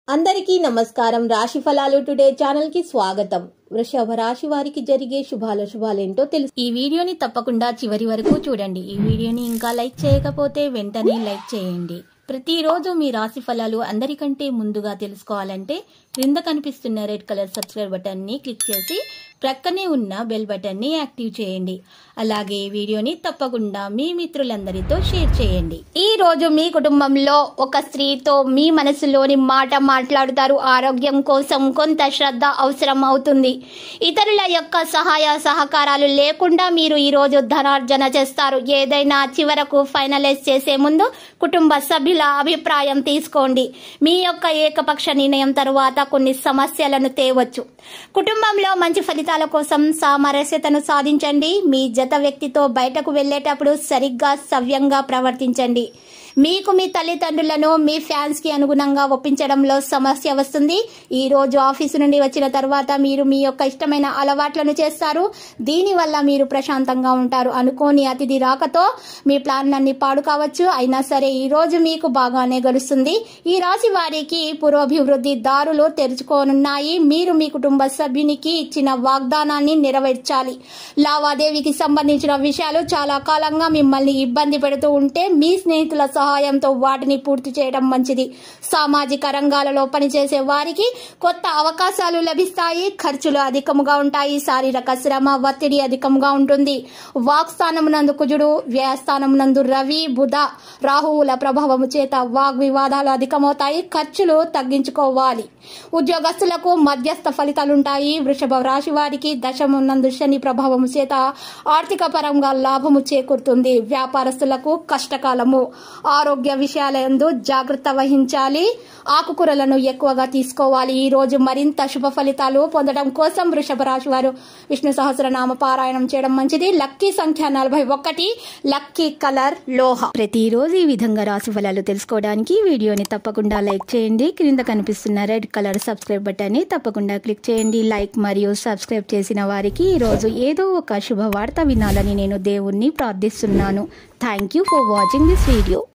అందరికీ నమస్కారం రాశి ఫలాలు టుడే ఛానల్ కి స్వాగతం వృషభ రాశి వారికి జరిగే శుభాల శుభాలేంటో తెలుసు ఈ వీడియోని తప్పకుండా చివరి వరకు చూడండి ఈ వీడియోని ఇంకా లైక్ చేయకపోతే వెంటనే లైక్ చేయండి ప్రతిరోజు మీ రాశి ఫలాలు అందరికంటే ముందుగా తెలుసుకోవాలంటే క్రింద కనిపిస్తున్న రెడ్ కలర్ సబ్స్క్రైబ్ బటన్ ని క్లిక్ చేసి ప్రక్కనే ఉన్న బెల్ బటన్ ని యాక్టివ్ చేయండి అలాగే ఈ వీడియోని తప్పకుండా మీ మిత్రులందరితో షేర్ చేయండి ఈ రోజు మీ కుటుంబంలో ఒక స్త్రీతో మీ మనసులోని మాట మాట్లాడుతారు ఆరోగ్యం కోసం కొంత శ్రద్ధ అవసరం అవుతుంది ఇతరుల యొక్క సహాయ సహకారాలు లేకుండా మీరు ఈ రోజు ధనార్జన చేస్తారు ఏదైనా చివరకు ఫైనలైజ్ చేసే ముందు కుటుంబ సభ్యుల అభిప్రాయం తీసుకోండి మీ యొక్క ఏకపక్ష నిర్ణయం తరువాత కొన్ని సమస్యలను తేవచ్చు కుటుంబంలో మంచి ఫలితాల కోసం సామరస్యతను సాధించండి మీ జత వ్యక్తితో బయటకు వెళ్ళేటప్పుడు సరిగ్గా సవ్యంగా ప్రవర్తించండి మీకు మీ తల్లిదండ్రులను మీ ఫ్యాన్స్ కి అనుగుణంగా ఒప్పించడంలో సమస్య వస్తుంది ఈ రోజు ఆఫీసు నుండి వచ్చిన తర్వాత మీరు మీ యొక్క ఇష్టమైన అలవాట్లను చేస్తారు దీనివల్ల మీరు ప్రశాంతంగా ఉంటారు అనుకోని అతిథి రాకతో మీ ప్లాన్లన్నీ పాడు కావచ్చు అయినా సరే ఈ రోజు మీకు బాగానే గడుస్తుంది ఈ రాశి వారికి పురోభివృద్ధి దారులు తెరుచుకోనున్నాయి మీరు మీ కుటుంబ సభ్యునికి ఇచ్చిన వాగ్దానాన్ని నెరవేర్చాలి లావాదేవీకి సంబంధించిన విషయాలు చాలా కాలంగా మిమ్మల్ని ఇబ్బంది పెడుతూ ఉంటే మీ స్నేహితుల సహాయంతో వాటిని పూర్తి చేయడం మంచిది సామాజిక రంగాలలో పనిచేసే వారికి కొత్త అవకాశాలు లభిస్తాయి ఖర్చులు అధికముగా ఉంటాయి శారీరక శ్రమ ఒత్తిడి అధికంగా ఉంటుంది వాక్ స్థానమునందు కుజుడు వ్యయస్థానమునందు రవి బుధ రాహువుల ప్రభావము చేత వాగ్ వివాదాలు అధికమవుతాయి ఖర్చులు తగ్గించుకోవాలి ఉద్యోగస్తులకు మధ్యస్థ ఫలితాలుంటాయి వృషభ రాశి వారికి దశమునందు శని ప్రభావము చేత ఆర్థిక పరంగా లాభము చేకూరుతుంది వ్యాపారస్తులకు కష్టకాలము ఆరోగ్య విషయాలందు జాగ్రత్త వహించాలి ఆకుకూరలను ఎక్కువగా తీసుకోవాలి ఈ రోజు మరింత శుభ ఫలితాలు పొందడం కోసం వృషభ రాశి వారు విష్ణు సహస్రనామ పారాయణం చేయడం మంచిది లక్కీ సంఖ్య నలభై ఒకటి లక్కీ కలర్ లోహ ప్రతిరోజు ఈ విధంగా రాశి ఫలాలు తెలుసుకోవడానికి వీడియోని తప్పకుండా లైక్ చేయండి క్రింద కనిపిస్తున్న రెడ్ కలర్ సబ్స్క్రైబ్ బటన్ ని తప్పకుండా క్లిక్ చేయండి లైక్ మరియు సబ్స్క్రైబ్ చేసిన వారికి ఈ రోజు ఏదో ఒక శుభవార్త వినాలని నేను దేవుణ్ణి ప్రార్థిస్తున్నాను thank you for watching this video